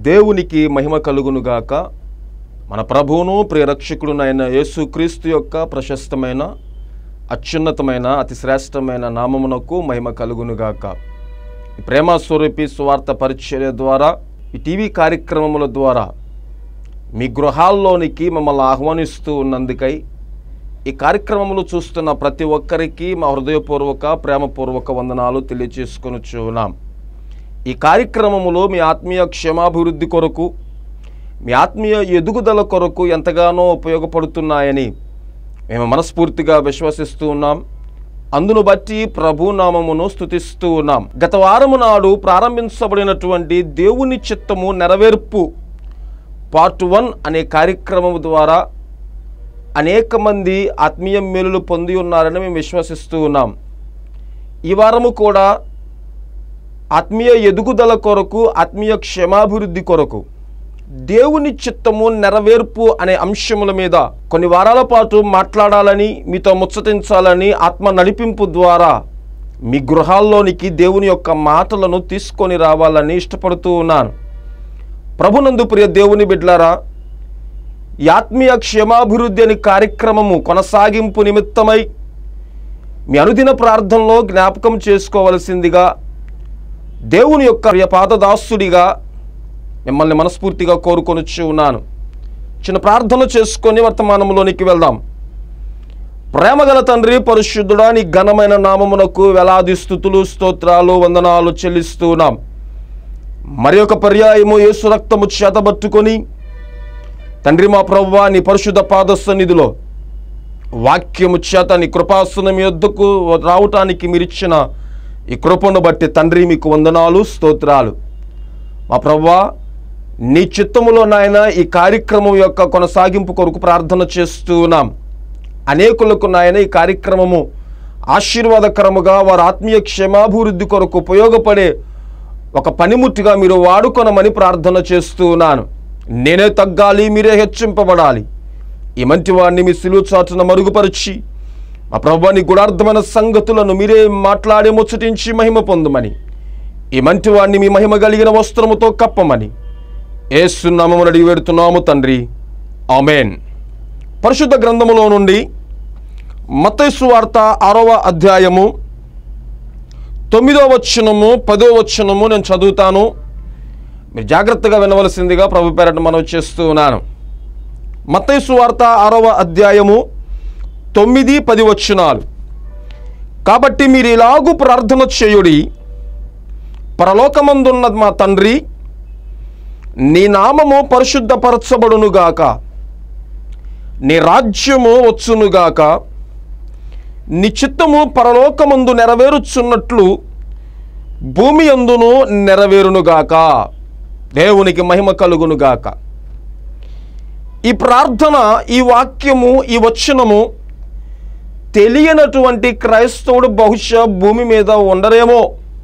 దేవునికి మహిమ కలుగునుగాక మన ప్రభువును ప్రియరక్షకుడునైన యేసుక్రీస్తు యొక్క ప్రశస్తమైన అత్యున్నతమైన అతి శ్రేష్టమైన నామమునకు మహిమ కలుగునుగాక ఈ ప్రేమ స్వరూపి సువార్త పరిచర్య ద్వారా ఈ టీవీ కార్యక్రమముల ద్వారా మీ గృహాల్లోనికి మమ్మల్ని ఆహ్వానిస్తూ ఉన్నందుకై ఈ కార్యక్రమములు చూస్తున్న ప్రతి ఒక్కరికి మా హృదయపూర్వక ప్రేమపూర్వక వందనాలు తెలియజేసుకొనుచున్నాం ఈ కార్యక్రమములో మీ ఆత్మీయ క్షేమాభివృద్ధి కొరకు మీ ఆత్మీయ ఎదుగుదల కొరకు ఎంతగానో ఉపయోగపడుతున్నాయని మేము మనస్ఫూర్తిగా విశ్వసిస్తూ ఉన్నాం అందును బట్టి ప్రభు నామమును స్తుతిస్తూ ఉన్నాం గత వారము నాడు ప్రారంభించబడినటువంటి దేవుని చిత్తము నెరవేర్పు పార్ట్ వన్ అనే కార్యక్రమం ద్వారా అనేక మంది ఆత్మీయ మేలులు పొంది ఉన్నారని మేము విశ్వసిస్తూ ఉన్నాం ఈ వారము కూడా ఆత్మీయ ఎదుగుదల కొరకు ఆత్మీయ క్షేమాభివృద్ధి కొరకు దేవుని చిత్తము నెరవేర్పు అనే అంశముల మీద కొన్ని వారాల పాటు మాట్లాడాలని మీతో ముచ్చటించాలని ఆత్మ నడిపింపు ద్వారా మీ గృహాల్లోనికి దేవుని యొక్క మాటలను తీసుకొని రావాలని ఇష్టపడుతూ ఉన్నాను ప్రభునందు ప్రియ దేవుని బిడ్లారా ఈ ఆత్మీయ క్షేమాభివృద్ధి అనే కార్యక్రమము కొనసాగింపు నిమిత్తమై మీ అనుదిన ప్రార్థనలో జ్ఞాపకం చేసుకోవలసిందిగా దేవుని యొక్క ప్రియ పాదదాసుడిగా మిమ్మల్ని మనస్ఫూర్తిగా కోరుకొనొచ్చు ఉన్నాను చిన్న ప్రార్థన చేసుకొని వర్తమానంలోనికి వెళ్దాం ప్రేమగల తండ్రి పరిశుద్ధుడా నీ ఘనమైన నామమునకు వేలాది స్థుతులు స్తోత్రాలు వందనాలు చెల్లిస్తూ ఉన్నాం మరి ఒక పర్యాయము యేసు రక్తము చేతబట్టుకొని తండ్రి మా ప్రభువా నీ పరిశుద్ధ పాద సన్నిధిలో వాక్యము చేత నీ కృపాసనం యొద్దకు రావటానికి మీరిచ్చిన ఈ కృపను బట్టి తండ్రి మీకు వందనాలు స్తోత్రాలు మా ప్రభువా నీ చిత్తములో నాయన ఈ కార్యక్రమం యొక్క కొనసాగింపు కొరకు ప్రార్థన చేస్తూ ఉన్నాం అనేకులకు నాయన ఈ కార్యక్రమము ఆశీర్వాదకరముగా వారి ఆత్మీయ క్షేమాభివృద్ధి కొరకు ఉపయోగపడే ఒక పనిముట్టుగా మీరు వాడుకొనమని ప్రార్థన చేస్తూ ఉన్నాను నేనే తగ్గాలి మీరే హెచ్చింపబడాలి ఈ మంచి వాడిని మీ సిలువు చాటున మరుగుపరిచి మా ప్రభు నీ గుడార్థమైన సంగతులను మీరే మాట్లాడి ముచ్చటించి మహిమ పొందమని ఈ మంచి వాడిని మీ మహిమ కలిగిన వస్త్రముతో కప్పమని ఏసునామమును అడిగి పెడుతున్నాము తండ్రి ఆమెన్ పరిశుద్ధ గ్రంథములో నుండి మతైసు వార్త ఆరవ అధ్యాయము తొమ్మిదో వచనము పదో వచనము నేను చదువుతాను మీరు జాగ్రత్తగా వినవలసిందిగా ప్రభు పేరట మనం చేస్తూ ఉన్నాను మత్తైసు వార్త ఆరవ అధ్యాయము తొమ్మిది పది వచనాలు కాబట్టి మీరు ఇలాగు ప్రార్థన చేయుడి పరలోకమందున్న మా తండ్రి నీ నామము పరిశుద్ధపరచబడునుగాక నీ రాజ్యము వచ్చునుగాక నీ చిత్తము పరలోకమందు నెరవేరుచున్నట్లు భూమి అందును నెరవేరునుగాక దేవునికి మహిమ కలుగునుగాక ఈ ప్రార్థన ఈ వాక్యము ఈ వచనము తెలియనటువంటి క్రైస్తవుడు బహుశా భూమి మీద ఉండరేమో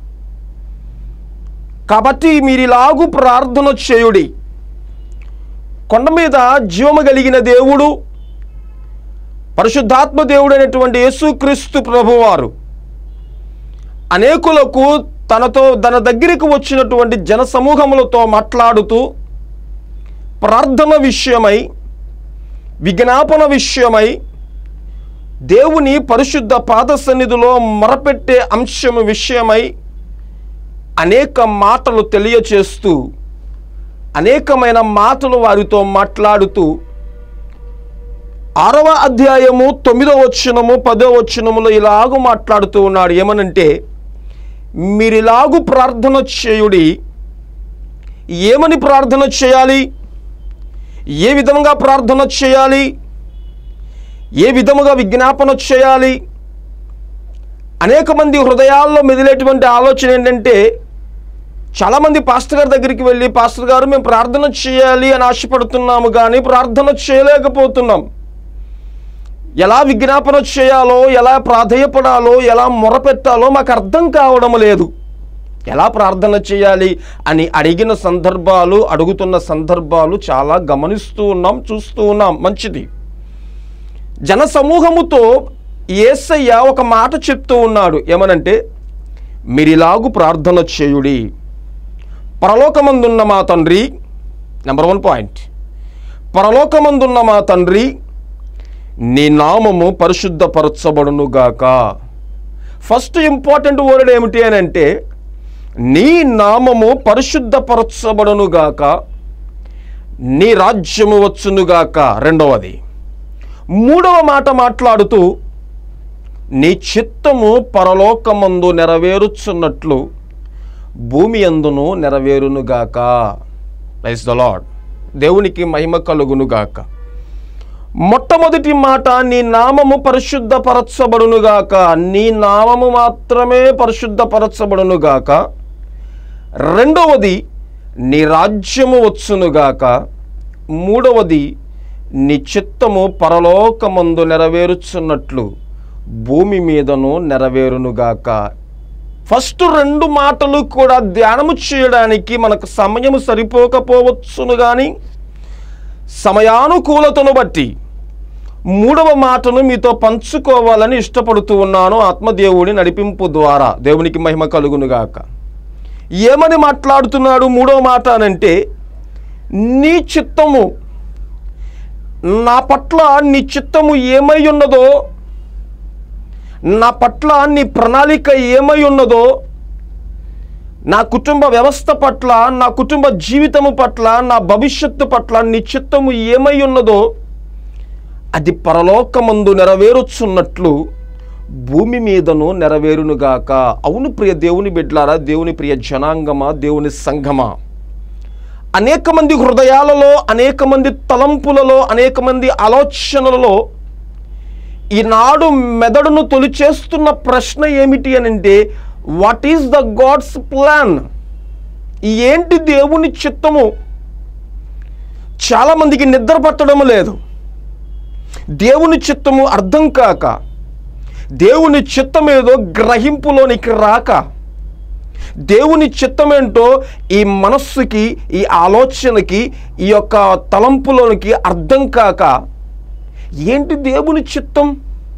కాబట్టి మీరు ఇలాగు ప్రార్థన చేయుడి కొండ మీద జీవము కలిగిన దేవుడు పరిశుద్ధాత్మ దేవుడు అయినటువంటి యేసుక్రీస్తు ప్రభువారు అనేకులకు తనతో తన దగ్గరికి వచ్చినటువంటి జన సమూహములతో మాట్లాడుతూ ప్రార్థన విషయమై విజ్ఞాపన విషయమై దేవుని పరిశుద్ధ పాద సన్నిధిలో మొరపెట్టే అంశము విషయమై అనేక మాటలు తెలియచేస్తూ అనేకమైన మాటలు వారితో మాట్లాడుతూ ఆరవ అధ్యాయము తొమ్మిదో వచనము పదో వచనములో ఇలాగు మాట్లాడుతూ ఉన్నాడు ఏమనంటే మీరు ఇలాగు ప్రార్థన చేయుడి ఏమని ప్రార్థన చేయాలి ఏ విధంగా ప్రార్థన చేయాలి ఏ విధముగా విజ్ఞాపన చేయాలి అనేక మంది హృదయాల్లో మెదిలేటువంటి ఆలోచన ఏంటంటే చాలామంది పాస్టర్ గారి దగ్గరికి వెళ్ళి పాస్టర్ గారు మేము ప్రార్థన చేయాలి అని ఆశపడుతున్నాము కానీ ప్రార్థన చేయలేకపోతున్నాం ఎలా విజ్ఞాపన చేయాలో ఎలా ప్రాధేయపడాలో ఎలా మొరపెట్టాలో మాకు అర్థం కావడం లేదు ఎలా ప్రార్థన చేయాలి అని అడిగిన సందర్భాలు అడుగుతున్న సందర్భాలు చాలా గమనిస్తూ ఉన్నాం చూస్తూ ఉన్నాం మంచిది జన సమూహముతో ఏసయ్య ఒక మాట చెప్తూ ఉన్నాడు ఏమనంటే మీరిలాగు ప్రార్థన చేయుడి పరలోకమందున్న మా తండ్రి నెంబర్ వన్ పాయింట్ పరలోకమందున్న మా తండ్రి నీ నామము పరిశుద్ధపరచబడునుగాక ఫస్ట్ ఇంపార్టెంట్ వర్డ్ ఏమిటి అని అంటే నీ నామము పరిశుద్ధపరచబడునుగాక నీ రాజ్యము వచ్చునుగాక రెండవది మూడవ మాట మాట్లాడుతూ నీ చిత్తము పరలోకమందు నెరవేరుచున్నట్లు భూమి అందును నెరవేరునుగాక ప్రైస్ ద లాడ్ దేవునికి మహిమ కలుగునుగాక మొట్టమొదటి మాట నీ నామము పరిశుద్ధపరచబడునుగాక నీ నామము మాత్రమే పరిశుద్ధపరచబడునుగాక రెండవది నీ రాజ్యము వచ్చునుగాక మూడవది నీ చిత్తము పరలోకమందు నెరవేరుచున్నట్లు భూమి మీదను నెరవేరునుగాక ఫస్ట్ రెండు మాటలు కూడా ధ్యానము చేయడానికి మనకు సమయం సరిపోకపోవచ్చును కానీ సమయానుకూలతను బట్టి మూడవ మాటను మీతో పంచుకోవాలని ఇష్టపడుతూ ఉన్నాను ఆత్మదేవుని నడిపింపు ద్వారా దేవునికి మహిమ కలుగునుగాక ఏమని మాట్లాడుతున్నాడు మూడవ మాట అనంటే నీ చిత్తము నా పట్ల నీ చిత్తము ఏమై ఉన్నదో నా పట్ల నీ ప్రణాళిక ఏమై ఉన్నదో నా కుటుంబ వ్యవస్థ పట్ల నా కుటుంబ జీవితము పట్ల నా భవిష్యత్తు పట్ల నీ చిత్తము ఏమై ఉన్నదో అది పరలోకమందు నెరవేరుచున్నట్లు భూమి మీదను నెరవేరునుగాక అవును ప్రియ దేవుని బిడ్లారా దేవుని ప్రియ జనాంగమా దేవుని సంఘమా అనేక మంది హృదయాలలో అనేక మంది తలంపులలో అనేక మంది ఆలోచనలలో ఈనాడు మెదడును తొలిచేస్తున్న ప్రశ్న ఏమిటి అని అంటే what is the God's plan ఏంటి దేవుని చిత్తము చాలామందికి నిద్ర పట్టడం లేదు దేవుని చిత్తము అర్థం కాక దేవుని చిత్తమేదో గ్రహింపులోనికి రాక దేవుని చిత్తమేంటో ఈ మనస్సుకి ఈ ఆలోచనకి ఈ యొక్క తలంపులోనికి అర్థం కాక ఏంటి దేవుని చిత్తం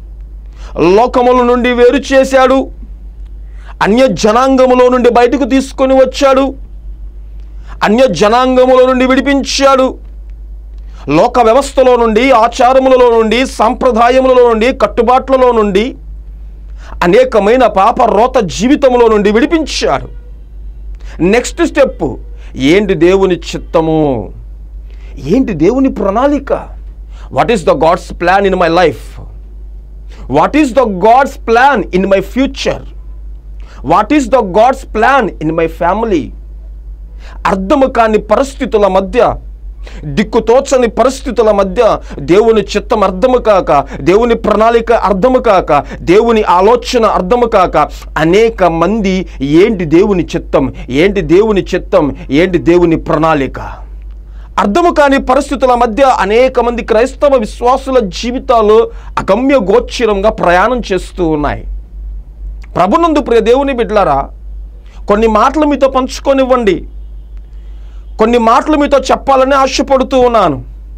లోకముల నుండి వేరు చేశాడు అన్య జనాంగములో నుండి బయటకు తీసుకొని వచ్చాడు అన్య జనాంగముల నుండి విడిపించాడు లోక వ్యవస్థలో నుండి ఆచారములలో నుండి సాంప్రదాయములలో నుండి కట్టుబాట్లలో నుండి అనేకమైన పాప రోత జీవితంలో నుండి విడిపించాడు నెక్స్ట్ స్టెప్ ఏంటి దేవుని చిత్తము ఏంటి దేవుని ప్రణాళిక what is the God's plan in my life what is the God's plan in my future what is the God's plan in my family అర్థము కాని పరిస్థితుల మధ్య దిక్కుతోచని పరిస్థితుల మధ్య దేవుని చిత్తం అర్థము కాక దేవుని ప్రణాళిక అర్థము కాక దేవుని ఆలోచన అర్థము కాక అనేక మంది ఏంటి దేవుని చిత్తం ఏంటి దేవుని చిత్తం ఏంటి దేవుని ప్రణాళిక అర్థము కాని పరిస్థితుల మధ్య అనేక మంది క్రైస్తవ విశ్వాసుల జీవితాలు అగమ్య గోచరంగా ప్రయాణం చేస్తూ ఉన్నాయి ప్రభునందు ప్రియ దేవుని బిడ్డలారా కొన్ని మాటలు మీతో పంచుకొనివ్వండి కొన్ని మాటలు మీతో చెప్పాలని ఆశపడుతూ ఉన్నాను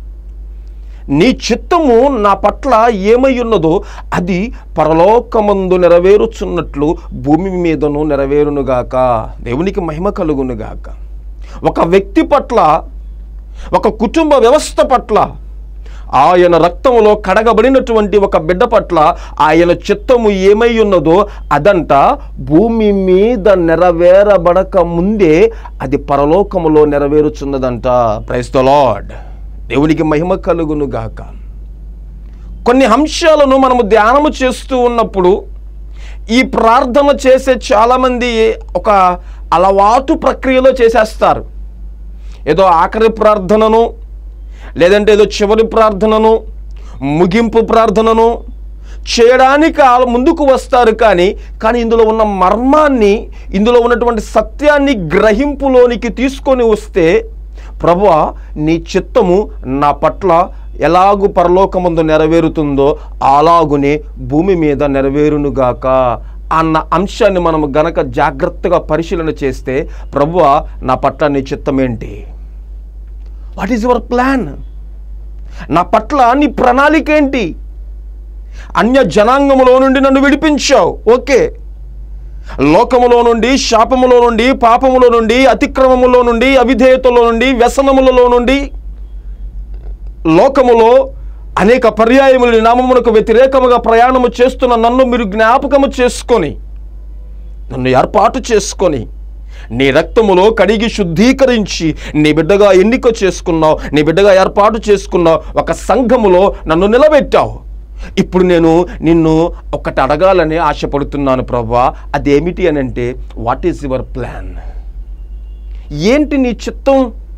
నీ చిత్తము నా పట్ల ఏమై ఉన్నదో అది పరలోకమందు నెరవేరుచున్నట్లు భూమి మీదను నెరవేరునుగాక దేవునికి మహిమ కలుగునుగాక ఒక వ్యక్తి పట్ల ఒక కుటుంబ వ్యవస్థ పట్ల ఆయన రక్తములో కడగబడినటువంటి ఒక బిడ్డ పట్ల ఆయన చిత్తము ఏమై ఉన్నదో అదంట భూమి మీద నెరవేరబడక ముందే అది పరలోకములో నెరవేరుచున్నదంట ప్రైస్ ద లార్డ్ దేవునికి మహిమ కలుగును గాక కొన్ని అంశాలను మనము ధ్యానము చేస్తూ ఉన్నప్పుడు ఈ ప్రార్థన చేసే చాలామంది ఒక అలవాటు ప్రక్రియలో చేసేస్తారు ఏదో ఆఖరి ప్రార్థనను లేదంటే ఏదో చివరి ప్రార్థనను ముగింపు ప్రార్థనను చేయడానికి ఆ- ముందుకు వస్తారు కానీ కానీ ఇందులో ఉన్న మర్మాన్ని ఇందులో ఉన్నటువంటి సత్యాన్ని గ్రహింపులోనికి తీసుకొని వస్తే ప్రభువా నీ చిత్తము నా పట్ల ఎలాగు పరలోకముందు నెరవేరుతుందో అలాగునే భూమి మీద నెరవేరునుగాక అన్న అంశాన్ని మనం గనక జాగ్రత్తగా పరిశీలన చేస్తే ప్రభువా నా పట్ల నీ చిత్తం ఏంటి వాట్ ఈజ్ యువర్ ప్లాన్ నా పట్ల నీ ప్రణాళిక ఏంటి అన్య జనాంగములో నుండి నన్ను విడిపించావు ఓకే లోకములో నుండి శాపములో నుండి పాపములో నుండి అతిక్రమములో నుండి అవిధేయతలో నుండి వ్యసనములలో నుండి లోకములో అనేక పర్యాయములు నీ నామమునకు వ్యతిరేకముగా ప్రయాణము చేస్తున్న నన్ను మీరు జ్ఞాపకము చేసుకొని నన్ను ఏర్పాటు చేసుకొని నీ రక్తములో కడిగి శుద్ధీకరించి నీ బిడ్డగా ఎన్నిక చేసుకున్నావు నీ బిడ్డగా ఏర్పాటు చేసుకున్నావు ఒక సంఘములో నన్ను నిలబెట్టావు ఇప్పుడు నేను నిన్ను ఒకటి అడగాలని ఆశపడుతున్నాను ప్రభా అదేమిటి అని అంటే వాట్ ఈస్ యువర్ ప్లాన్ ఏంటి నీ చిత్తం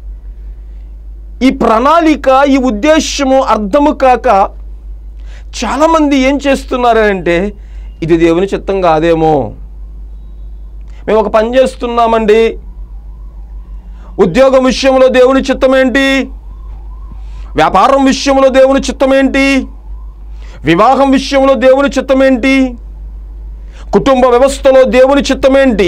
ఈ ప్రణాళిక ఈ ఉద్దేశము అర్థము కాక చాలామంది ఏం చేస్తున్నారంటే ఇది దేవుని చిత్తం కాదేమో మేము ఒక పని చేస్తున్నామండి ఉద్యోగం విషయంలో దేవుని చిత్తం ఏంటి వ్యాపారం విషయంలో దేవుని చిత్తం ఏంటి వివాహం విషయంలో దేవుని చిత్తం ఏంటి కుటుంబ వ్యవస్థలో దేవుని చిత్తం ఏంటి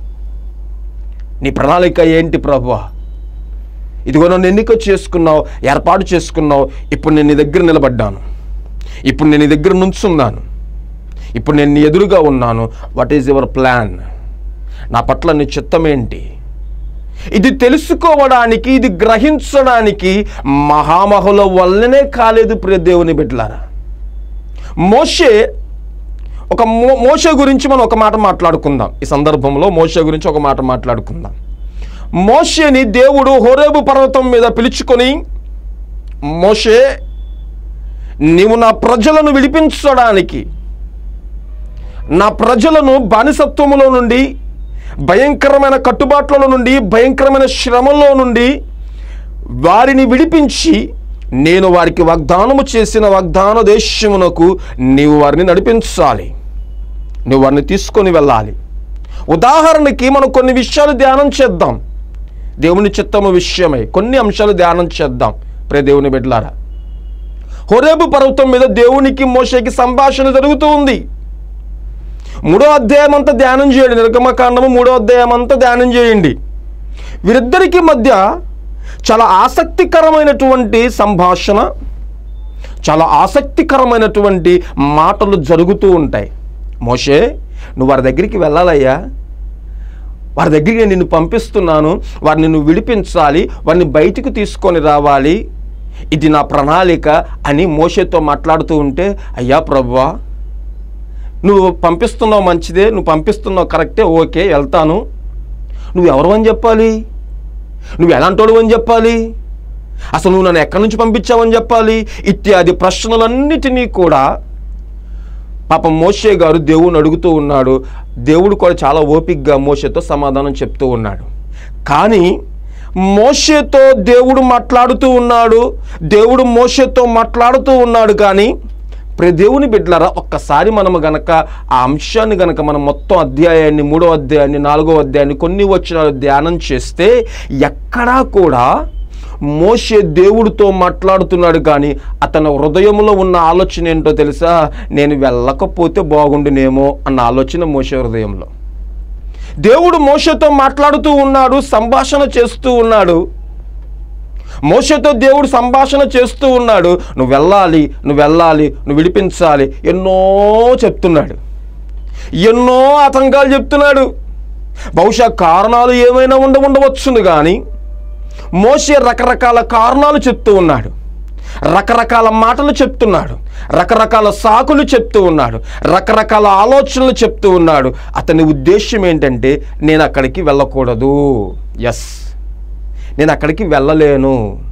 నీ ప్రణాళిక ఏంటి ప్రభువా ఇదిగో నన్ను ఎన్నిక చేసుకున్నావు ఏర్పాటు చేసుకున్నావు ఇప్పుడు నేను నీ దగ్గర నిలబడ్డాను ఇప్పుడు నేను నీ దగ్గర నుంచున్నాను ఇప్పుడు నేను నీ ఎదురుగా ఉన్నాను వాట్ ఈజ్ యువర్ ప్లాన్ నా పట్ల నీ చిత్తం ఏంటి ఇది తెలుసుకోవడానికి ఇది గ్రహించడానికి మహామహుల వల్లనే కాలేదు ప్రియ దేవుని బిడ్డలారా మోషే ఒక మో మోషే గురించి మనం ఒక మాట మాట్లాడుకుందాం ఈ సందర్భంలో మోషే గురించి ఒక మాట మాట్లాడుకుందాం మోషేని దేవుడు హోరేబు పర్వతం మీద పిలుచుకొని మోషే నీవు నా ప్రజలను విడిపించడానికి నా ప్రజలను బానిసత్వములో నుండి భయంకరమైన కట్టుబాట్ల నుండి భయంకరమైన శ్రమలో నుండి వారిని విడిపించి నేను వారికి వాగ్దానము చేసిన వాగ్దాన దేశమునకు నీవు వారిని నడిపించాలి నువ్వు వారిని తీసుకొని వెళ్ళాలి ఉదాహరణకి మనం కొన్ని విషయాలు ధ్యానం చేద్దాం దేవుని చిత్తము విషయమై కొన్ని అంశాలు ధ్యానం చేద్దాం ప్రే దేవుని బిడ్డలారా హొరేబు పర్వతం మీద దేవునికి మోషేకి సంభాషణ జరుగుతూ ఉంది మూడో అధ్యాయం అంతా ధ్యానం చేయండి నిర్గమకాండము మూడో అధ్యాయం అంతా ధ్యానం చేయండి వీరిద్దరికి మధ్య చాలా ఆసక్తికరమైనటువంటి సంభాషణ చాలా ఆసక్తికరమైనటువంటి మాటలు జరుగుతూ ఉంటాయి మోషే నువ్వు వారి దగ్గరికి వెళ్ళాలయ్యా వారి దగ్గరికి నేను నిన్ను పంపిస్తున్నాను వారిని నిన్ను విడిపించాలి వారిని బయటికి తీసుకొని రావాలి ఇది నా ప్రణాళిక అని మోషేతో మాట్లాడుతూ ఉంటే అయ్యా ప్రభువా నువ్వు పంపిస్తున్నావు మంచిదే నువ్వు పంపిస్తున్నావు కరెక్టే ఓకే వెళ్తాను నువ్వు ఎవరు అని చెప్పాలి నువ్వు ఎలాంటోడు అని చెప్పాలి అసలు నువ్వు నన్ను ఎక్కడి నుంచి పంపించావని చెప్పాలి ఇత్యాది ప్రశ్నలన్నిటినీ కూడా పాపం మోషే గారు దేవుని అడుగుతూ ఉన్నాడు దేవుడు కూడా చాలా ఓపికగా మోషేతో సమాధానం చెప్తూ ఉన్నాడు కానీ మోషేతో దేవుడు మాట్లాడుతూ ఉన్నాడు దేవుడు మోషేతో మాట్లాడుతూ ఉన్నాడు కానీ ప్రే దేవుని బిడ్డలారా ఒక్కసారి మనము గనక ఆ అంశాన్ని గనక మనం మొత్తం అధ్యాయాన్ని మూడో అధ్యాయాన్ని నాలుగో అధ్యాయాన్ని కొన్ని వచ్చిన ధ్యానం చేస్తే ఎక్కడా కూడా మోషే దేవుడితో మాట్లాడుతున్నాడు కానీ అతని హృదయంలో ఉన్న ఆలోచన ఏంటో తెలుసా నేను వెళ్ళకపోతే బాగుండునేమో అన్న ఆలోచన మోషే హృదయంలో దేవుడు మోషతో మాట్లాడుతూ ఉన్నాడు సంభాషణ చేస్తూ ఉన్నాడు మోషతో దేవుడు సంభాషణ చేస్తూ ఉన్నాడు నువ్వు వెళ్ళాలి నువ్వు వెళ్ళాలి నువ్వు విడిపించాలి ఎన్నో చెప్తున్నాడు ఎన్నో ఆతంకాలు చెప్తున్నాడు బహుశా కారణాలు ఏమైనా ఉండ ఉండవచ్చును కానీ మోసే రకరకాల కారణాలు చెప్తూ ఉన్నాడు రకరకాల మాటలు చెప్తున్నాడు రకరకాల సాకులు చెప్తూ ఉన్నాడు రకరకాల ఆలోచనలు చెప్తూ ఉన్నాడు అతని ఉద్దేశం ఏంటంటే నేను అక్కడికి వెళ్ళకూడదు ఎస్ నేను అక్కడికి వెళ్ళలేను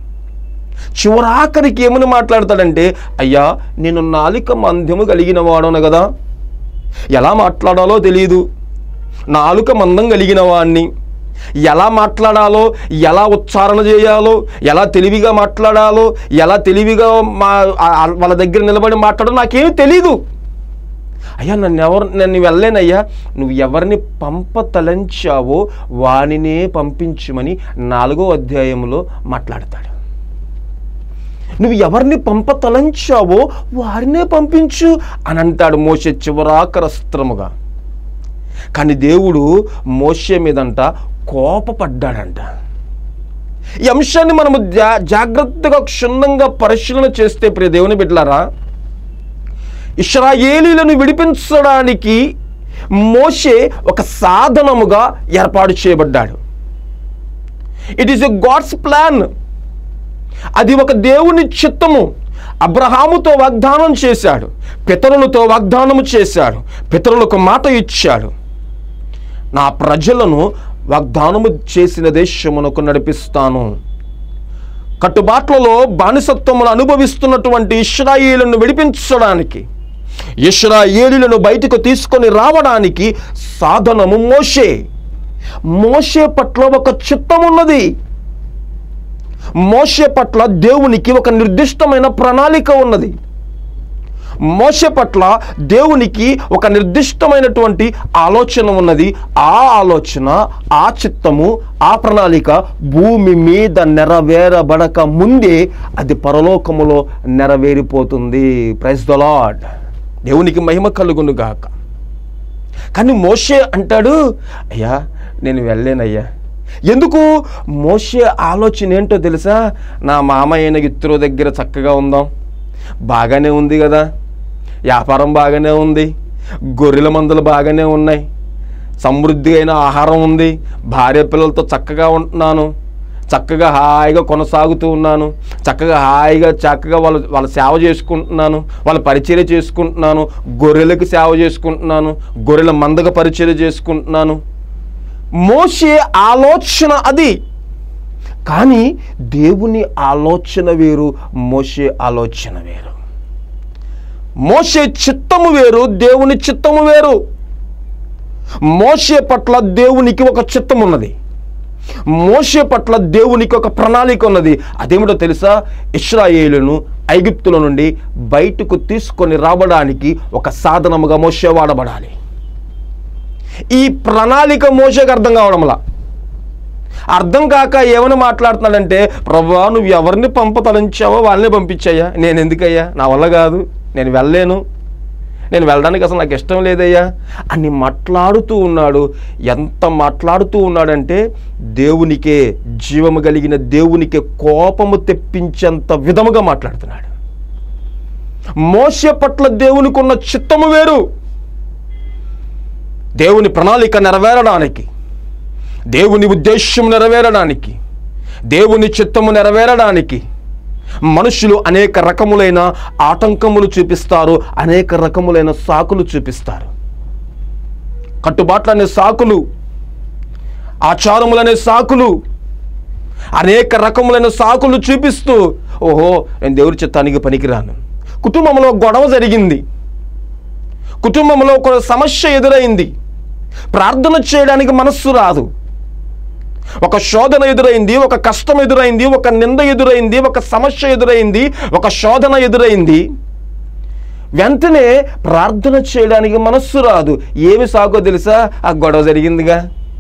చివరాఖరికి ఏమని మాట్లాడతాడంటే అయ్యా నేను నాలిక మంద్యము కలిగిన వాడను కదా ఎలా మాట్లాడాలో తెలియదు నాలుక మందం కలిగిన వాడిని ఎలా మాట్లాడాలో ఎలా ఉచ్చారణ చేయాలో ఎలా తెలివిగా మాట్లాడాలో ఎలా తెలివిగా మా ఆ- ఆ- వాళ్ళ దగ్గర నిలబడి మాట్లాడాలో నాకేమీ తెలీదు అయ్యా నన్ను ఎవరు నన్ను వెళ్ళలేనయ్యా నువ్వు ఎవరిని పంప తలంచావో వానినే పంపించమని నాలుగో అధ్యాయంలో మాట్లాడతాడు నువ్వు ఎవరిని పంప తలంచావో వారినే పంపించు అని అంటాడు మోసే చివరాకరస్త్రముగా కానీ దేవుడు మోసే మీదంట కోపపడ్డాడంట ఈ అంశాన్ని మనము జా జాగ్రత్తగా క్షుణ్ణంగా పరిశీలన చేస్తే ప్రియ దేవుని బిడ్డలారా ఇస్రాయేలీలను విడిపించడానికి మోషే ఒక సాధనముగా ఏర్పాటు చేయబడ్డాడు it is a God's plan అది ఒక దేవుని చిత్తము అబ్రహాముతో వాగ్దానం చేశాడు పితరులతో వాగ్దానము చేశాడు పితరులకు మాట ఇచ్చాడు నా ప్రజలను వాగ్దానము చేసిన దేశమునకు నడిపిస్తాను కట్టుబాట్లలో బానిసత్వములు అనుభవిస్తున్నటువంటి ఇస్రాయేలును విడిపించడానికి ఇస్రాయేలులను బయటకు తీసుకొని రావడానికి సాధనము మోషే మోషే పట్ల ఒక చిత్తం ఉన్నది మోషే పట్ల దేవునికి ఒక నిర్దిష్టమైన ప్రణాళిక ఉన్నది మోషే పట్ల దేవునికి ఒక నిర్దిష్టమైనటువంటి ఆలోచన ఉన్నది ఆ ఆలోచన ఆ చిత్తము ఆ ప్రణాళిక భూమి మీద నెరవేరబడక ముందే అది పరలోకములో నెరవేరిపోతుంది ప్రైజ్ ద లాడ్ దేవునికి మహిమ కలుగును గాక కానీ మోషే అంటాడు అయ్యా నేను వెళ్ళలేనయ్యా ఎందుకు మోషే ఆలోచన ఏంటో తెలుసా నా మామయ్యన ఇత్తురు దగ్గర చక్కగా ఉందాం బాగానే ఉంది కదా వ్యాపారం బాగానే ఉంది గొర్రెల మందులు బాగానే ఉన్నాయి సమృద్ధి అయిన ఆహారం ఉంది భార్య పిల్లలతో చక్కగా ఉంటున్నాను చక్కగా హాయిగా కొనసాగుతూ ఉన్నాను చక్కగా హాయిగా చక్కగా వాళ్ళ వాళ్ళ సేవ చేసుకుంటున్నాను వాళ్ళ పరిచర్య చేసుకుంటున్నాను గొర్రెలకు సేవ చేసుకుంటున్నాను గొర్రెల మందగ పరిచర్య చేసుకుంటున్నాను మోసే ఆలోచన అది కానీ దేవుని ఆలోచన వేరు మోసే ఆలోచన వేరు మోసే చిత్తము వేరు దేవుని చిత్తము వేరు మోసే పట్ల దేవునికి ఒక చిత్తం ఉన్నది మోసే పట్ల దేవునికి ఒక ప్రణాళిక ఉన్నది అదేమిటో తెలుసా ఇస్రాయేలును ఐగుప్తుల నుండి బయటకు తీసుకొని రావడానికి ఒక సాధనముగా మోసే వాడబడాలి ఈ ప్రణాళిక మోసకు అర్థం కావడంలా అర్థం కాక ఏమని మాట్లాడుతున్నాడంటే ప్రభా నువ్వు ఎవరిని పంపతలించావో వాళ్ళని పంపించాయా నేను ఎందుకయ్యా నా వల్ల కాదు నేను వెళ్ళలేను నేను వెళ్ళడానికి అసలు నాకు ఇష్టం లేదయ్యా అని మాట్లాడుతూ ఉన్నాడు ఎంత మాట్లాడుతూ ఉన్నాడంటే దేవునికే జీవము కలిగిన దేవునికే కోపము తెప్పించేంత విధముగా మాట్లాడుతున్నాడు మోస పట్ల దేవునికి ఉన్న చిత్తము వేరు దేవుని ప్రణాళిక నెరవేరడానికి దేవుని ఉద్దేశం నెరవేరడానికి దేవుని చిత్తము నెరవేరడానికి మనుషులు అనేక రకములైన ఆటంకములు చూపిస్తారు అనేక రకములైన సాకులు చూపిస్తారు కట్టుబాట్లనే సాకులు ఆచారములనే సాకులు అనేక రకములైన సాకులు చూపిస్తూ ఓహో నేను దేవుడి చిత్తానికి పనికిరాను కుటుంబంలో గొడవ జరిగింది కుటుంబంలో ఒక సమస్య ఎదురైంది ప్రార్థన చేయడానికి మనస్సు రాదు ఒక శోధన ఎదురైంది ఒక కష్టం ఎదురైంది ఒక నింద ఎదురైంది ఒక సమస్య ఎదురైంది ఒక శోధన ఎదురైంది వెంటనే ప్రార్థన చేయడానికి మనస్సు రాదు ఏమి సాగో తెలుసా ఆ గొడవ జరిగిందిగా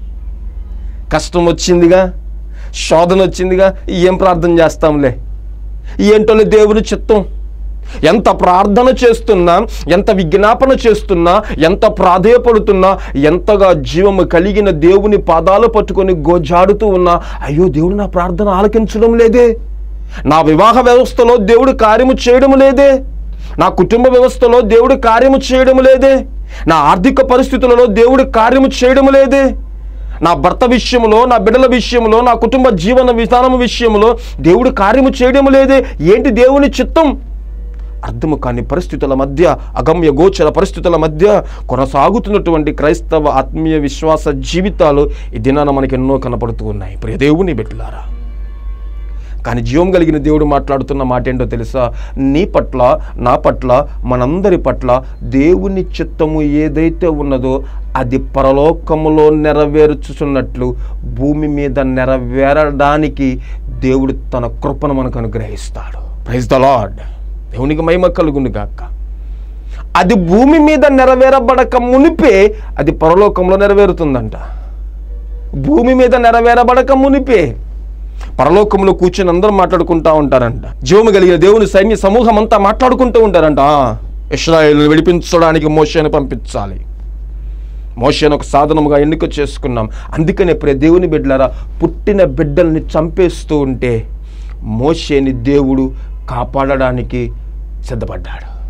కష్టం వచ్చిందిగా శోధన వచ్చిందిగా ఏం ప్రార్థన చేస్తాంలే ఏంటో దేవుని చిత్తం ఎంత ప్రార్థన చేస్తున్నా ఎంత విజ్ఞాపన చేస్తున్నా ఎంత ప్రాధేయపడుతున్నా ఎంతగా జీవము కలిగిన దేవుని పాదాలు పట్టుకొని గోజాడుతూ ఉన్నా అయ్యో దేవుడు నా ప్రార్థన ఆలకించడం లేదే నా వివాహ వ్యవస్థలో దేవుడు కార్యము చేయడం లేదే నా కుటుంబ వ్యవస్థలో దేవుడు కార్యము చేయడం లేదే నా ఆర్థిక పరిస్థితులలో దేవుడు కార్యము చేయడం లేదే నా భర్త విషయంలో నా బిడ్డల విషయంలో నా కుటుంబ జీవన విధానం విషయంలో దేవుడు కార్యము చేయడం లేదే ఏంటి దేవుని చిత్తం అర్థము కాని పరిస్థితుల మధ్య అగమ్య గోచర పరిస్థితుల మధ్య కొనసాగుతున్నటువంటి క్రైస్తవ ఆత్మీయ విశ్వాస జీవితాలు ఈ దినాన మనకి ఎన్నో కనపడుతూ ఉన్నాయి ప్రియ దేవుని బిడ్డలారా కానీ జీవం కలిగిన దేవుడు మాట్లాడుతున్న మాట ఏంటో తెలుసా నీ పట్ల నా పట్ల మనందరి పట్ల దేవుని చిత్తము ఏదైతే ఉన్నదో అది పరలోకములో నెరవేర్చుచున్నట్లు భూమి మీద నెరవేరడానికి దేవుడు తన కృపను మనకు అనుగ్రహిస్తాడు ప్రైజ్ ద లార్డ్ దేవునికి మహిమ కలుగును గాక అది భూమి మీద నెరవేరబడక మునిపే అది పరలోకంలో నెరవేరుతుందంట భూమి మీద నెరవేరబడక మునిపే పరలోకంలో కూర్చొని అందరూ మాట్లాడుకుంటా ఉంటారంట జీవము కలిగిన దేవుని సైన్య సమూహం అంతా మాట్లాడుకుంటూ ఉంటారంట ఇస్రాయేల్ని విడిపించడానికి మోషేను పంపించాలి మోషేను ఒక సాధనముగా ఎన్నిక చేసుకున్నాం అందుకనే ప్రియ దేవుని బిడ్డలారా పుట్టిన బిడ్డల్ని చంపేస్తూ ఉంటే మోషేని దేవుడు కాపాడడానికి సిద్ధపడ్డాడు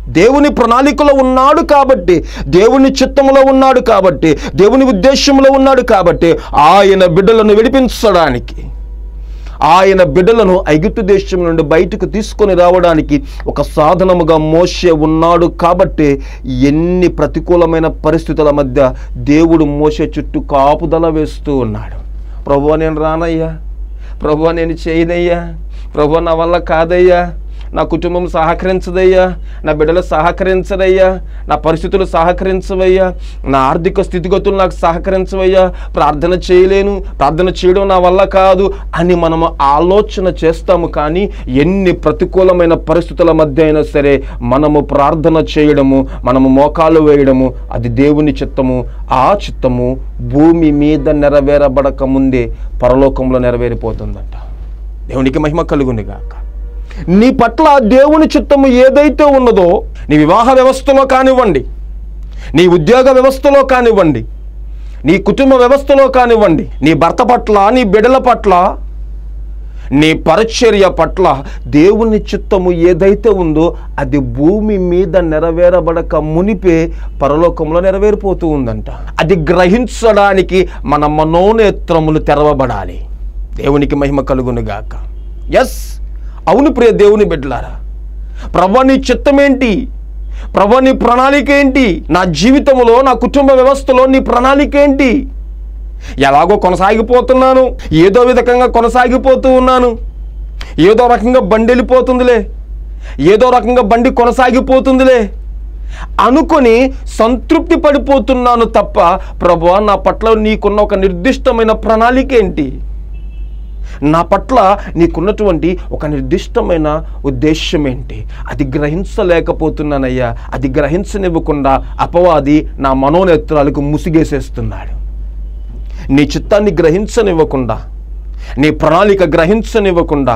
దేవుని ప్రణాళికలో ఉన్నాడు కాబట్టి దేవుని చిత్తంలో ఉన్నాడు కాబట్టి దేవుని ఉద్దేశంలో ఉన్నాడు కాబట్టి ఆయన బిడ్డలను విడిపించడానికి ఆయన బిడ్డలను ఐగుప్తు దేశం నుండి బయటకు తీసుకొని రావడానికి ఒక సాధనముగా మోసే ఉన్నాడు కాబట్టి ఎన్ని ప్రతికూలమైన పరిస్థితుల మధ్య దేవుడు మోసే చుట్టూ కాపుదల వేస్తూ ఉన్నాడు ప్రభు నేను రానయ్యా ప్రభు నేను చేయనయ్యా ప్రభు నా వల్ల కాదయ్యా నా కుటుంబం సహకరించదయ్యా నా బిడ్డలు సహకరించదయ్యా నా పరిస్థితులు సహకరించవయ్యా నా ఆర్థిక స్థితిగతులు నాకు సహకరించవయ్యా ప్రార్థన చేయలేను ప్రార్థన చేయడం నా వల్ల కాదు అని మనము ఆలోచన చేస్తాము కానీ ఎన్ని ప్రతికూలమైన పరిస్థితుల మధ్య అయినా సరే మనము ప్రార్థన చేయడము మనము మోకాలు వేయడము అది దేవుని చిత్తము ఆ చిత్తము భూమి మీద నెరవేరబడక ముందే పరలోకంలో నెరవేరిపోతుందంట దేవునికి మహిమ కలుగుని గాక నీ పట్ల దేవుని చిత్తము ఏదైతే ఉన్నదో నీ వివాహ వ్యవస్థలో కానివ్వండి నీ ఉద్యోగ వ్యవస్థలో కానివ్వండి నీ కుటుంబ వ్యవస్థలో కానివ్వండి నీ భర్త పట్ల నీ బిడ్డల పట్ల నీ పరిచర్య పట్ల దేవుని చిత్తము ఏదైతే ఉందో అది భూమి మీద నెరవేరబడక మునిపే పరలోకంలో నెరవేరిపోతూ ఉందంట అది గ్రహించడానికి మన మనోనేత్రములు తెరవబడాలి దేవునికి మహిమ కలుగునుగాక ఎస్ అవును ప్రియ దేవుని బిడ్డలారా ప్రభా నీ చిత్తం ఏంటి ప్రభా నీ ప్రణాళిక ఏంటి నా జీవితంలో నా కుటుంబ వ్యవస్థలో నీ ప్రణాళిక ఏంటి ఎలాగో కొనసాగిపోతున్నాను ఏదో విధంగా కొనసాగిపోతూ ఉన్నాను ఏదో రకంగా బండి వెళ్ళిపోతుందిలే ఏదో రకంగా బండి కొనసాగిపోతుందిలే అనుకొని సంతృప్తి పడిపోతున్నాను తప్ప ప్రభు నా పట్ల నీకున్న ఒక నిర్దిష్టమైన ప్రణాళిక ఏంటి నా పట్ల నీకున్నటువంటి ఒక నిర్దిష్టమైన ఉద్దేశం ఏంటి అది గ్రహించలేకపోతున్నానయ్యా అది గ్రహించనివ్వకుండా అపవాది నా మనోనేత్రాలకు ముసిగేసేస్తున్నాడు నీ చిత్తాన్ని గ్రహించనివ్వకుండా నీ ప్రణాళిక గ్రహించనివ్వకుండా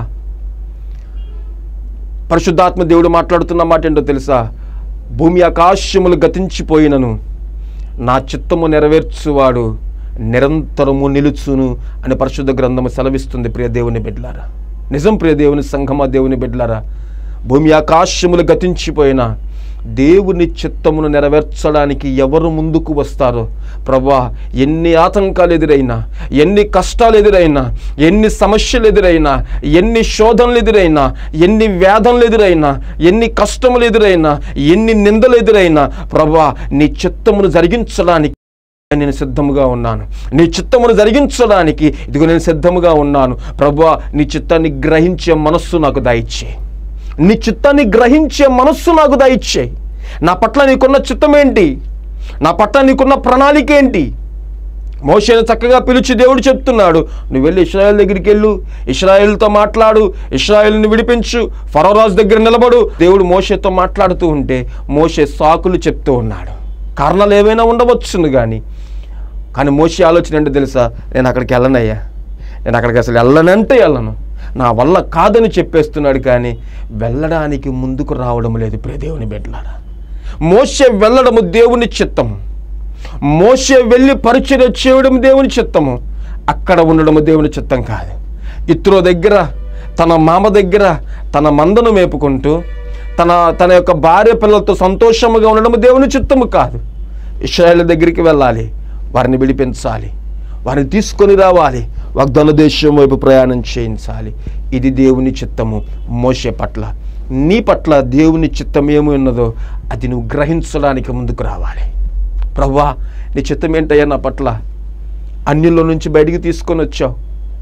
పరిశుద్ధాత్మ దేవుడు మాట్లాడుతున్న మాట ఏంటో తెలుసా భూమి ఆకాశములు గతించిపోయినను నా చిత్తము నెరవేర్చువాడు నిరంతరము నిలుచును అని పరిశుద్ధ గ్రంథము సెలవిస్తుంది ప్రియ దేవుని బిడ్డలారా నిజం ప్రియ దేవుని సంఘమా దేవుని బిడ్డలారా భూమి ఆకాశములు గతించిపోయినా దేవుని చిత్తమును నెరవేర్చడానికి ఎవరు ముందుకు వస్తారో ప్రభా ఎన్ని ఆతంకాలు ఎదురైనా ఎన్ని కష్టాలు ఎదురైనా ఎన్ని సమస్యలు ఎదురైనా ఎన్ని శోధనలు ఎదురైనా ఎన్ని వేదనలు ఎదురైనా ఎన్ని కష్టములు ఎదురైనా ఎన్ని నిందలు ఎదురైనా ప్రభా నీ చిత్తమును జరిగించడానికి నేను సిద్ధముగా ఉన్నాను నీ చిత్తమును జరిగించడానికి ఇదిగో నేను సిద్ధముగా ఉన్నాను ప్రభా నీ చిత్తాన్ని గ్రహించే మనస్సు నాకు దయచే నీ చిత్తాన్ని గ్రహించే మనస్సు నాకు దయచే నా పట్ల నీకున్న చిత్తం ఏంటి నా పట్ల నీకున్న ప్రణాళిక ఏంటి మోషేను చక్కగా పిలిచి దేవుడు చెప్తున్నాడు నువ్వు వెళ్ళి ఇస్రాయేల్ దగ్గరికి వెళ్ళు ఇస్రాయేల్తో మాట్లాడు ఇస్రాయేల్ని విడిపించు ఫరోరాజు దగ్గర నిలబడు దేవుడు మోషేతో మాట్లాడుతూ ఉంటే మోషే సాకులు చెప్తూ ఉన్నాడు కారణాలు ఏవైనా ఉండవచ్చును కానీ కానీ మోషే ఆలోచన ఏంటో తెలుసా నేను అక్కడికి వెళ్ళనయ్యా నేను అక్కడికి అసలు వెళ్ళనంటే వెళ్ళను నా వల్ల కాదని చెప్పేస్తున్నాడు కానీ వెళ్ళడానికి ముందుకు రావడం లేదు ప్రియ దేవుని బిడ్డలారా మోసే వెళ్ళడము దేవుని చిత్తము మోసే వెళ్ళి పరిచయం చేయడం దేవుని చిత్తము అక్కడ ఉండడము దేవుని చిత్తం కాదు ఇత్రో దగ్గర తన మామ దగ్గర తన మందను మేపుకుంటూ తన తన యొక్క భార్య పిల్లలతో సంతోషముగా ఉండడము దేవుని చిత్తము కాదు ఇస్రాయేల్ దగ్గరికి వెళ్ళాలి వారిని విడిపించాలి వారిని తీసుకొని రావాలి వాగ్దాన దేశం వైపు ప్రయాణం చేయించాలి ఇది దేవుని చిత్తము మోసే పట్ల నీ పట్ల దేవుని చిత్తం ఏమి ఉన్నదో అది నువ్వు గ్రహించడానికి ముందుకు రావాలి ప్రవ్వా నీ చిత్తం ఏంటయ్యా నా పట్ల అన్యుల్లో నుంచి బయటికి తీసుకొని వచ్చావు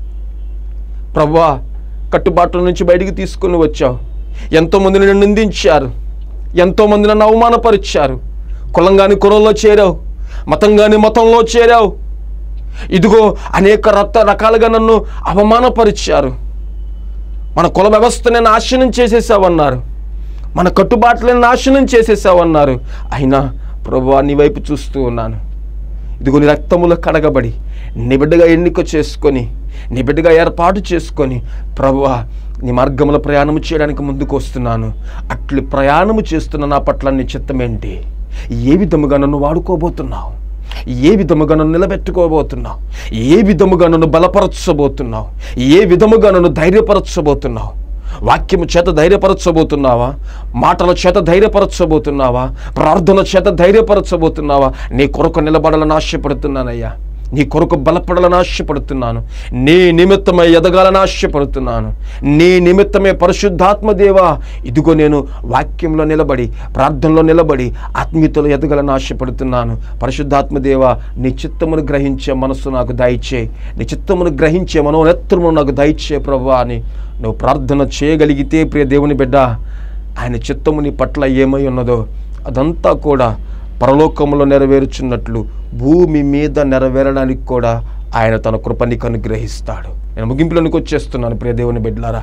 ప్రవ్వా కట్టుబాట్ల నుంచి బయటికి తీసుకొని వచ్చావు ఎంతోమంది నిన్ను నిందించారు ఎంతోమంది నన్ను అవమానపరిచారు కులంగాని కులంలో చేరావు మతంగాని మతంలో చేరావు ఇదిగో అనేక రక్త రకాలుగా నన్ను అవమానపరిచారు మన కుల వ్యవస్థని నాశనం చేసేసావన్నారు మన కట్టుబాట్లను నాశనం చేసేసావన్నారు అయినా ప్రభు నీ వైపు చూస్తూ ఉన్నాను ఇదిగో నీ రక్తములో కడగబడి నీ బిడ్డగా ఎన్నిక చేసుకొని నీ బిడ్డగా ఏర్పాటు చేసుకొని ప్రభువా నీ మార్గంలో ప్రయాణము చేయడానికి ముందుకు వస్తున్నాను అట్లు ప్రయాణము చేస్తున్న నా పట్ల నీ చిత్తం ఏంటి ఏ విధముగా నన్ను వాడుకోబోతున్నావు ఏ విధముగా నన్ను నిలబెట్టుకోబోతున్నావు ఏ విధముగా నన్ను బలపరచబోతున్నావు ఏ విధముగా నన్ను ధైర్యపరచబోతున్నావు వాక్యము చేత ధైర్యపరచబోతున్నావా మాటల చేత ధైర్యపరచబోతున్నావా ప్రార్థన చేత ధైర్యపరచబోతున్నావా నీ కొరకు నిలబడాలని ఆశపడుతున్నానయ్యా నీ కొరకు బలపడాలని ఆశపడుతున్నాను నీ నిమిత్తమై ఎదగాలని ఆశపడుతున్నాను నీ నిమిత్తమే పరిశుద్ధాత్మ దేవా ఇదిగో నేను వాక్యంలో నిలబడి ప్రార్థనలో నిలబడి ఆత్మీయతలో ఎదగాలని ఆశపడుతున్నాను పరిశుద్ధాత్మ దేవా నీ చిత్తమును గ్రహించే మనస్సు నాకు దయచే నీ చిత్తమును గ్రహించే మనోనేత్రమును నాకు దయచే ప్రభు అని నువ్వు ప్రార్థన చేయగలిగితే ప్రియ దేవుని బిడ్డ ఆయన చిత్తము నీ పట్ల ఏమై ఉన్నదో అదంతా కూడా పరలోకంలో నెరవేరుచున్నట్లు భూమి మీద నెరవేరడానికి కూడా ఆయన తన కృపనికి అనుగ్రహిస్తాడు నేను ముగింపులోనికి వచ్చేస్తున్నాను ప్రియ దేవుని బిడ్డలారా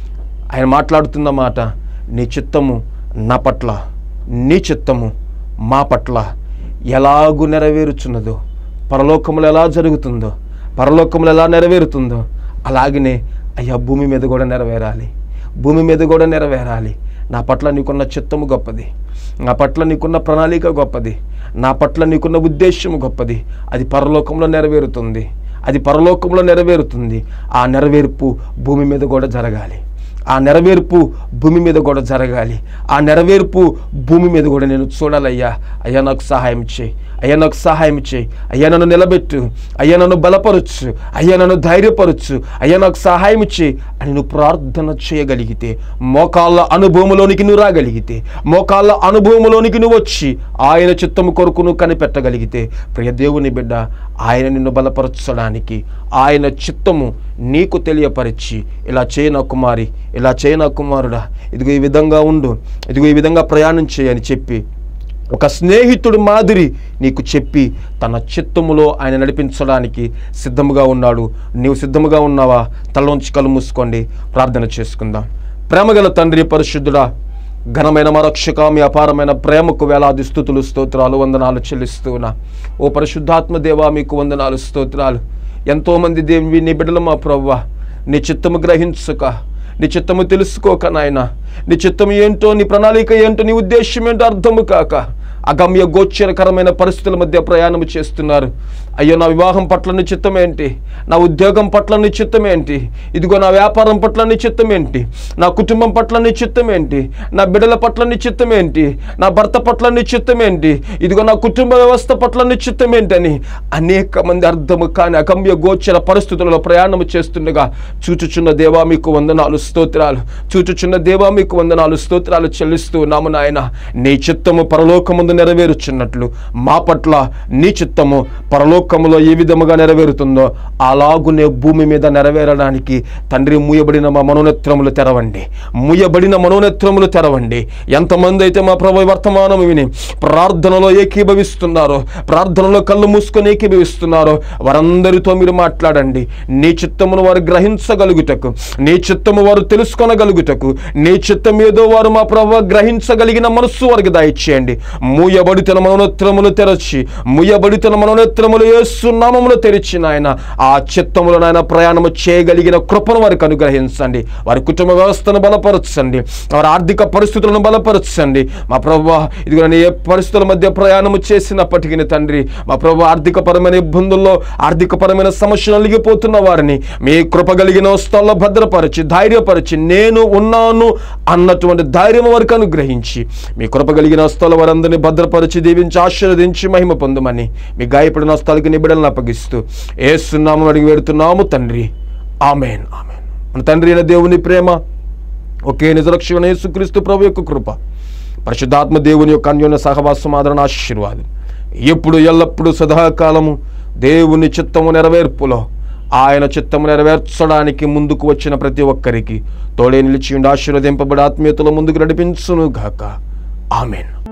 ఆయన మాట్లాడుతున్న మాట నీ చిత్తము నా పట్ల నీ చిత్తము మా పట్ల ఎలాగూ నెరవేరుచున్నదో పరలోకములు ఎలా జరుగుతుందో పరలోకములు ఎలా నెరవేరుతుందో అలాగనే అయ్యా భూమి మీద కూడా నెరవేరాలి భూమి మీద కూడా నెరవేరాలి నా పట్ల నీకున్న చిత్తము గొప్పది నా పట్ల నీకున్న ప్రణాళిక గొప్పది నా పట్ల నీకున్న ఉద్దేశము గొప్పది అది పరలోకంలో నెరవేరుతుంది అది పరలోకంలో నెరవేరుతుంది ఆ నెరవేర్పు భూమి మీద కూడా జరగాలి ఆ నెరవేర్పు భూమి మీద కూడా జరగాలి ఆ నెరవేర్పు భూమి మీద కూడా నేను చూడాలయ్యా అయ్యా నాకు సహాయం చేయి అయ్యా నాకు సహాయం చేయి అయ్యా నన్ను నిలబెట్టు అయ్యా నన్ను బలపరచు అయ్యా నన్ను ధైర్యపరచు అయ్యా నాకు సహాయం చేయి అని నువ్వు ప్రార్థన చేయగలిగితే మోకాళ్ళ అనుభవంలోనికి నువ్వు రాగలిగితే మోకాళ్ళ అనుభవంలోనికి నువ్వు వచ్చి ఆయన చిత్తము కొరకు నువ్వు కనిపెట్టగలిగితే ప్రియ దేవుని బిడ్డ ఆయన నిన్ను బలపరచడానికి ఆయన చిత్తము నీకు తెలియపరిచి ఇలా చేయన కుమారి ఇలా చేయన కుమారుడా ఇదిగో ఈ విధంగా ఉండు ఇదిగో ఈ విధంగా ప్రయాణం చేయని చెప్పి ఒక స్నేహితుడి మాదిరి నీకు చెప్పి తన చిత్తములో ఆయన నడిపించడానికి సిద్ధముగా ఉన్నాడు నీవు సిద్ధముగా ఉన్నావా తలలోంచి కళ్ళు మూసుకోండి ప్రార్థన చేసుకుందాం ప్రేమగల తండ్రి పరిశుద్ధుడా ఘనమైన మరక్షక మీ అపారమైన ప్రేమకు వేలాది స్థుతులు స్తోత్రాలు వందనాలు చెల్లిస్తున్నా ఓ పరిశుద్ధాత్మ దేవా మీకు వందనాలు స్తోత్రాలు ఎంతోమంది దేవి నీ బిడ్డలు మా ప్రవ్వ నీ చిత్తము గ్రహించక నీ చిత్తము తెలుసుకోక నాయన నీ చిత్తము ఏంటో నీ ప్రణాళిక ఏంటో నీ ఉద్దేశం ఏంటో అర్థము కాక అగమ్య గోచరకరమైన పరిస్థితుల మధ్య ప్రయాణం చేస్తున్నారు అయ్యో నా వివాహం పట్ల నీ చిత్తం ఏంటి నా ఉద్యోగం పట్ల నీ చిత్తం ఏంటి ఇదిగో నా వ్యాపారం పట్ల నీ చిత్తం ఏంటి నా కుటుంబం పట్ల నీ చిత్తం ఏంటి నా బిడ్డల పట్ల నీ చిత్తం ఏంటి నా భర్త పట్ల నీ చిత్తం ఏంటి ఇదిగో నా కుటుంబ వ్యవస్థ పట్ల నీ చిత్తం ఏంటని అనేక మంది అర్థము కాని అగమ్య గోచర పరిస్థితులలో ప్రయాణం చేస్తుండగా చూచుచున్న దేవా మీకు వందనాలు స్తోత్రాలు చూచుచున్న దేవా మీకు వందనాలు స్తోత్రాలు చెల్లిస్తూ నాము నాయన నీ చిత్తము పరలోకముందు నెరవేరుచున్నట్లు మా పట్ల నీ చిత్తము పరలోకములో ఏ విధముగా నెరవేరుతుందో అలాగునే భూమి మీద నెరవేరడానికి తండ్రి మూయబడిన మా మనోనేత్రములు తెరవండి మూయబడిన మనోనేత్రములు తెరవండి ఎంతమంది అయితే మా ప్రభు వర్తమానం విని ప్రార్థనలో ఏకీభవిస్తున్నారో ప్రార్థనలో కళ్ళు మూసుకొని ఏకీభవిస్తున్నారో వారందరితో మీరు మాట్లాడండి నీ చిత్తమును వారు గ్రహించగలుగుటకు నీ చిత్తము వారు తెలుసుకొనగలుగుటకు నీ చిత్తం ఏదో వారు మా ప్రభు గ్రహించగలిగిన మనస్సు వారికి దయచేయండి మూయబడితన మనోనేత్రములు తెరచి మూయబడితన మనోనేత్రములు యేసు నామములు తెరిచి నాయన ఆ చిత్తములో నాయన ప్రయాణము చేయగలిగిన కృపను వారికి అనుగ్రహించండి వారి కుటుంబ వ్యవస్థను బలపరచండి వారి ఆర్థిక పరిస్థితులను బలపరచండి మా ప్రభు ఇదిగో నేను ఏ పరిస్థితుల మధ్య ప్రయాణము చేసినప్పటికీ తండ్రి మా ప్రభు ఆర్థికపరమైన ఇబ్బందుల్లో ఆర్థికపరమైన సమస్యలు నలిగిపోతున్న వారిని మీ కృప కలిగిన స్థలంలో భద్రపరిచి ధైర్యపరిచి నేను ఉన్నాను అన్నటువంటి ధైర్యం వారికి అనుగ్రహించి మీ కృప కలిగిన స్థలం వారందరినీ భద్రపరిచి దీవించి ఆశీర్వదించి మహిమ పొందమని మీ గాయపడిన స్థలకి నిబిడలను అప్పగిస్తూ ఏసునామం అడిగి పెడుతున్నాము తండ్రి ఆమెన్ ఆమెన్ మన తండ్రి అయిన దేవుని ప్రేమ ఒకే నిజరక్షణ యేసుక్రీస్తు ప్రభు యొక్క కృప పరిశుద్ధాత్మ దేవుని యొక్క అన్యోన్య సహవాసం ఆదరణ ఆశీర్వాదం ఎప్పుడు ఎల్లప్పుడూ సదాకాలము దేవుని చిత్తము నెరవేర్పులో ఆయన చిత్తము నెరవేర్చడానికి ముందుకు వచ్చిన ప్రతి ఒక్కరికి తోడే నిలిచి ఉండి ఆశీర్వదింపబడి ఆత్మీయతలో ముందుకు నడిపించును గాక ఆమెన్